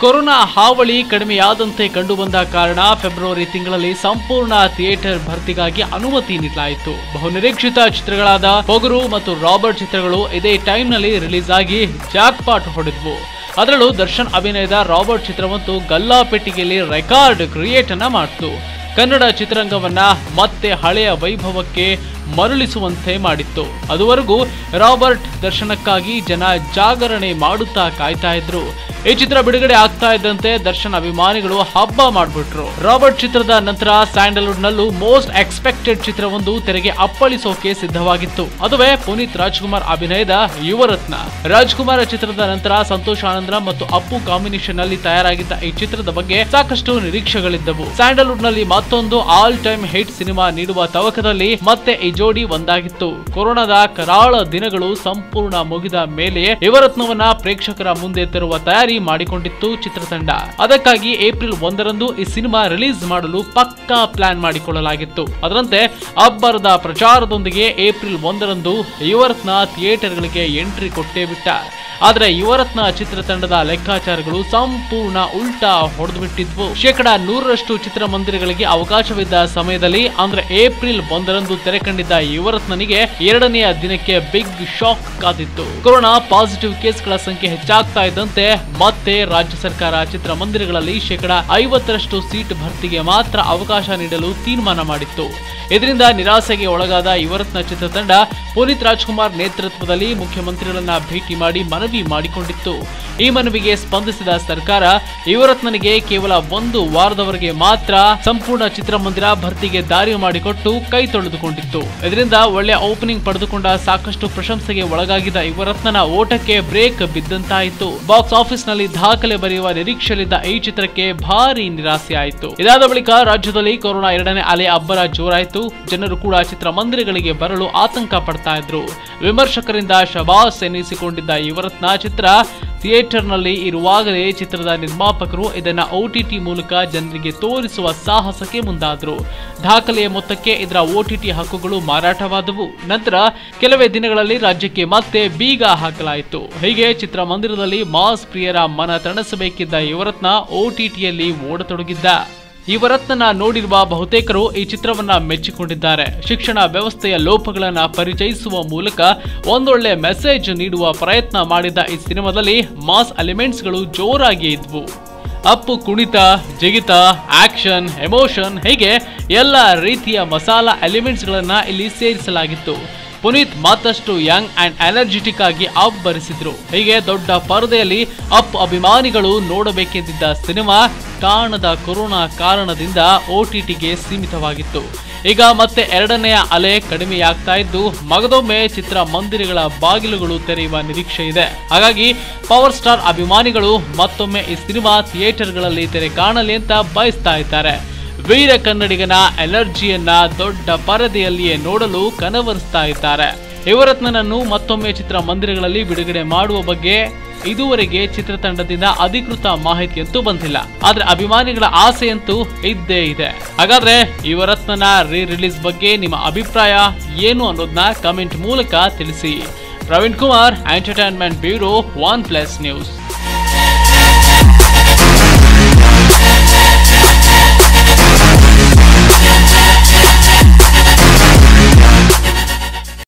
corona ಹಾವಳಿ ಕಡಿಮೆಯಾದಂತೆ ಕಂಡುಬಂದ ಕಾರಣ ಫೆಬ್ರವರಿ ತಿಂಗಳಲ್ಲಿ ಸಂಪೂರ್ಣ ಥಿಯೇಟರ್ ಭರ್ತಿಗಾಗಿ ಅನುಮತಿ ನೀಡಲಾಯಿತು ಬಹುನಿರೀಕ್ಷಿತ ಚಿತ್ರಗಳಾದ ಪೊಗರು ಮತ್ತು ರಾಬರ್ಟ್ ಚಿತ್ರಗಳು ಇದೇ ಟೈಮ್ನಲ್ಲಿ ರಿಲೀಸ್ ಆಗಿ ಜಾಕ್ಪಾಟ್ ಹೊಡೆದ್ವು ಅದರಲ್ಲೂ ದರ್ಶನ್ ಅಭಿನಯದ ರಾಬರ್ಟ್ ಚಿತ್ರವಂತೂ ಗಲ್ಲಾಪೆಟ್ಟಿಗೆಯಲ್ಲಿ ರೆಕಾರ್ಡ್ ಕ್ರಿಯೇಟ್ ಅನ್ನ ಮಾಡಿತು ಕನ್ನಡ ಚಿತ್ರರಂಗವನ್ನ ಮತ್ತೆ ಹಳೆಯ ವೈಭವಕ್ಕೆ ಮರಳಿಸುವಂತೆ ಮಾಡಿತ್ತು ಅದುವರೆಗೂ ರಾಬರ್ಟ್ ದರ್ಶನಕ್ಕಾಗಿ ಜನ ಜಾಗರಣೆ ಮಾಡುತ್ತಾ ಕಾಯ್ತಾ ಇದ್ರು ಈ ಚಿತ್ರ ಬಿಡುಗಡೆ ಆಗ್ತಾ ಇದ್ದಂತೆ ದರ್ಶನ್ ಅಭಿಮಾನಿಗಳು ಹಬ್ಬ ಮಾಡ್ಬಿಟ್ರು ರಾಬರ್ಟ್ ಚಿತ್ರದ ನಂತರ ಸ್ಯಾಂಡಲ್ವುಡ್ ನಲ್ಲೂ ಮೋಸ್ಟ್ ಎಕ್ಸ್ಪೆಕ್ಟೆಡ್ ಚಿತ್ರವೊಂದು ತೆರೆಗೆ ಅಪ್ಪಳಿಸೋಕೆ ಸಿದ್ಧವಾಗಿತ್ತು ಅದುವೇ ಪುನೀತ್ ರಾಜ್ಕುಮಾರ್ ಅಭಿನಯದ ಯುವರತ್ನ ರಾಜ್ಕುಮಾರ್ ಚಿತ್ರದ ನಂತರ ಸಂತೋಷ್ ಆನಂದ್ರ ಮತ್ತು ಅಪ್ಪು ಕಾಂಬಿನೇಷನ್ ನಲ್ಲಿ ತಯಾರಾಗಿದ್ದ ಈ ಚಿತ್ರದ ಬಗ್ಗೆ ಸಾಕಷ್ಟು ನಿರೀಕ್ಷೆಗಳಿದ್ದವು ಸ್ಯಾಂಡಲ್ವುಡ್ ನಲ್ಲಿ ಮತ್ತೊಂದು ಆಲ್ ಟೈಮ್ ಹಿಟ್ ಸಿನಿಮಾ ನೀಡುವ ತವಕದಲ್ಲಿ ಮತ್ತೆ ಈ ಜೋಡಿ ಒಂದಾಗಿತ್ತು ಕೊರೋನಾದ ಕರಾಳ ದಿನಗಳು ಸಂಪೂರ್ಣ ಮುಗಿದ ಮೇಲೆಯೇ ಯುವರತ್ನವನ್ನ ಪ್ರೇಕ್ಷಕರ ಮುಂದೆ ತರುವ ತಯಾರಿ ಮಾಡಿಕೊಂಡಿತ್ತು ಚಿತ್ರತಂಡ ಅದಕ್ಕಾಗಿ ಏಪ್ರಿಲ್ ಒಂದರಂದು ಈ ಸಿನಿಮಾ ರಿಲೀಸ್ ಮಾಡಲು ಪಕ್ಕಾ ಪ್ಲಾನ್ ಮಾಡಿಕೊಳ್ಳಲಾಗಿತ್ತು ಅದರಂತೆ ಅಬ್ಬರದ ಪ್ರಚಾರದೊಂದಿಗೆ ಏಪ್ರಿಲ್ ಒಂದರಂದು ಯುವರತ್ನ ಥಿಯೇಟರ್ಗಳಿಗೆ ಎಂಟ್ರಿ ಕೊಟ್ಟೇ ಬಿಟ್ಟ ಆದ್ರೆ ಯುವರತ್ನ ಚಿತ್ರತಂಡದ ಲೆಕ್ಕಾಚಾರಗಳು ಸಂಪೂರ್ಣ ಉಲ್ಟಾ ಹೊಡೆದುಬಿಟ್ಟಿದ್ವು ಶೇಕಡ ನೂರರಷ್ಟು ಚಿತ್ರಮಂದಿರಗಳಿಗೆ ಅವಕಾಶವಿದ್ದ ಸಮಯದಲ್ಲಿ ಅಂದ್ರೆ ಏಪ್ರಿಲ್ ಒಂದರಂದು ತೆರೆ ಕಂಡಿದ್ದ ಯುವರತ್ನನಿಗೆ ಎರಡನೆಯ ದಿನಕ್ಕೆ ಬಿಗ್ ಶಾಕ್ ಕಾದಿತ್ತು ಕೊರೋನಾ ಪಾಸಿಟಿವ್ ಕೇಸ್ಗಳ ಸಂಖ್ಯೆ ಹೆಚ್ಚಾಗ್ತಾ ಇದ್ದಂತೆ ಮತ್ತೆ ರಾಜ್ಯ ಸರ್ಕಾರ ಚಿತ್ರಮಂದಿರಗಳಲ್ಲಿ ಶೇಕಡ ಐವತ್ತರಷ್ಟು ಸೀಟ್ ಭರ್ತಿಗೆ ಮಾತ್ರ ಅವಕಾಶ ನೀಡಲು ತೀರ್ಮಾನ ಮಾಡಿತ್ತು ಇದರಿಂದ ನಿರಾಸೆಗೆ ಒಳಗಾದ ಯುವರತ್ನ ಚಿತ್ರತಂಡ ಪುನೀತ್ ರಾಜ್ಕುಮಾರ್ ನೇತೃತ್ವದಲ್ಲಿ ಮುಖ್ಯಮಂತ್ರಿಗಳನ್ನ ಭೇಟಿ ಮಾಡಿ ಮನವಿ ಮಾಡಿಕೊಂಡಿತ್ತು ಈ ಮನವಿಗೆ ಸ್ಪಂದಿಸಿದ ಸರ್ಕಾರ ಯುವರತ್ನನಿಗೆ ಕೇವಲ ಒಂದು ವಾರದವರೆಗೆ ಮಾತ್ರ ಸಂಪೂರ್ಣ ಚಿತ್ರಮಂದಿರ ಭರ್ತಿಗೆ ದಾರಿ ಮಾಡಿಕೊಟ್ಟು ಕೈ ತೊಳೆದುಕೊಂಡಿತ್ತು ಇದರಿಂದ ಒಳ್ಳೆಯ ಓಪನಿಂಗ್ ಪಡೆದುಕೊಂಡ ಸಾಕಷ್ಟು ಪ್ರಶಂಸೆಗೆ ಒಳಗಾಗಿದ್ದ ಯುವರತ್ನನ ಓಟಕ್ಕೆ ಬ್ರೇಕ್ ಬಿದ್ದಂತಾಯಿತು ಬಾಕ್ಸ್ ಆಫೀಸ್ ನಲ್ಲಿ ದಾಖಲೆ ಬರೆಯುವ ನಿರೀಕ್ಷೆಯಲ್ಲಿದ್ದ ಈ ಚಿತ್ರಕ್ಕೆ ಭಾರಿ ನಿರಾಸೆಯಾಯಿತು ಇದಾದ ಬಳಿಕ ರಾಜ್ಯದಲ್ಲಿ ಕೊರೋನಾ ಎರಡನೇ ಅಲೆ ಅಬ್ಬರ ಜೋರಾಯಿತು ಜನರು ಕೂಡ ಚಿತ್ರಮಂದಿರಗಳಿಗೆ ಬರಲು ಆತಂಕ ಪಡ್ತಾ ಇದ್ರು ವಿಮರ್ಶಕರಿಂದ ಶಬಾಸ್ ಎನ್ನಿಸಿಕೊಂಡಿದ್ದ ಯುವರತ್ನ ಚಿತ್ರ ಥಿಯೇಟರ್ನಲ್ಲಿ ಇರುವಾಗಲೇ ಚಿತ್ರದ ನಿರ್ಮಾಪಕರು ಇದನ್ನ ಓಟಿಟಿ ಮೂಲಕ ಜನರಿಗೆ ತೋರಿಸುವ ಸಾಹಸಕ್ಕೆ ಮುಂದಾದ್ರು ದಾಖಲೆಯ ಮೊತ್ತಕ್ಕೆ ಇದರ ಓಟಿಟಿ ಹಕ್ಕುಗಳು ಮಾರಾಟವಾದವು ನಂತರ ಕೆಲವೇ ದಿನಗಳಲ್ಲಿ ರಾಜ್ಯಕ್ಕೆ ಮತ್ತೆ ಬೀಗ ಹಾಕಲಾಯಿತು ಹೀಗೆ ಚಿತ್ರಮಂದಿರದಲ್ಲಿ ಮಾಸ್ ಪ್ರಿಯರ ಮನ ತಣಿಸಬೇಕಿದ್ದ ಯುವರತ್ನ ಓಟಿಟಿಯಲ್ಲಿ ಓಡತೊಡಗಿದ್ದ ಯುವರತ್ನನ ನೋಡಿರುವ ಬಹುತೇಕರು ಈ ಚಿತ್ರವನ್ನ ಮೆಚ್ಚಿಕೊಂಡಿದ್ದಾರೆ ಶಿಕ್ಷಣ ವ್ಯವಸ್ಥೆಯ ಲೋಪಗಳನ್ನ ಪರಿಚಯಿಸುವ ಮೂಲಕ ಒಂದೊಳ್ಳೆ ಮೆಸೇಜ್ ನೀಡುವ ಪ್ರಯತ್ನ ಮಾಡಿದ ಈ ಸಿನಿಮಾದಲ್ಲಿ ಮಾಸ್ ಎಲಿಮೆಂಟ್ಸ್ಗಳು ಜೋರಾಗಿ ಇದ್ವು ಅಪ್ಪು ಕುಣಿತ ಜಿಗಿತ ಆಕ್ಷನ್ ಎಮೋಷನ್ ಹೀಗೆ ಎಲ್ಲ ರೀತಿಯ ಮಸಾಲಾ ಎಲಿಮೆಂಟ್ಸ್ಗಳನ್ನ ಇಲ್ಲಿ ಸೇರಿಸಲಾಗಿತ್ತು ಪುನೀತ್ ಮತ್ತಷ್ಟು ಯಂಗ್ ಅಂಡ್ ಎನರ್ಜೆಟಿಕ್ ಆಗಿ ಅಬ್ಬರಿಸಿದ್ರು ಹೀಗೆ ದೊಡ್ಡ ಪರದೆಯಲ್ಲಿ ಅಪ್ ಅಭಿಮಾನಿಗಳು ನೋಡಬೇಕೆಂದಿದ್ದ ಸಿನಿಮಾ ಕಾರಣದ ಕೊರೋನಾ ಕಾರಣದಿಂದ ಓಟಿಟಿಗೆ ಸೀಮಿತವಾಗಿತ್ತು ಈಗ ಮತ್ತೆ ಎರಡನೆಯ ಅಲೆ ಕಡಿಮೆಯಾಗ್ತಾ ಇದ್ದು ಮಗದೊಮ್ಮೆ ಚಿತ್ರ ಮಂದಿರಗಳ ಬಾಗಿಲುಗಳು ತೆರೆಯುವ ನಿರೀಕ್ಷೆ ಇದೆ ಹಾಗಾಗಿ ಪವರ್ ಸ್ಟಾರ್ ಅಭಿಮಾನಿಗಳು ಮತ್ತೊಮ್ಮೆ ಈ ಸಿನಿಮಾ ಥಿಯೇಟರ್ಗಳಲ್ಲಿ ತೆರೆ ಕಾಣಲಿ ಅಂತ ಬಯಸ್ತಾ ಇದ್ದಾರೆ ವೀರ ಕನ್ನಡಿಗನ ಎನರ್ಜಿಯನ್ನ ದೊಡ್ಡ ಪರದೆಯಲ್ಲಿಯೇ ನೋಡಲು ಕನವರಿಸ್ತಾ ಇದ್ದಾರೆ ಯುವರತ್ನನನ್ನು ಮತ್ತೊಮ್ಮೆ ಚಿತ್ರಮಂದಿರಗಳಲ್ಲಿ ಬಿಡುಗಡೆ ಮಾಡುವ ಬಗ್ಗೆ ಇದುವರೆಗೆ ಚಿತ್ರತಂಡದಿಂದ ಅಧಿಕೃತ ಮಾಹಿತಿಯಂತೂ ಬಂದಿಲ್ಲ ಆದ್ರೆ ಅಭಿಮಾನಿಗಳ ಆಸೆಯಂತೂ ಇದ್ದೇ ಇದೆ ಹಾಗಾದ್ರೆ ಯುವರತ್ನನ ರೀ ರಿಲೀಸ್ ಬಗ್ಗೆ ನಿಮ್ಮ ಅಭಿಪ್ರಾಯ ಏನು ಅನ್ನೋದನ್ನ ಕಮೆಂಟ್ ಮೂಲಕ ತಿಳಿಸಿ Praveen Kumar entertainment bureau one plus news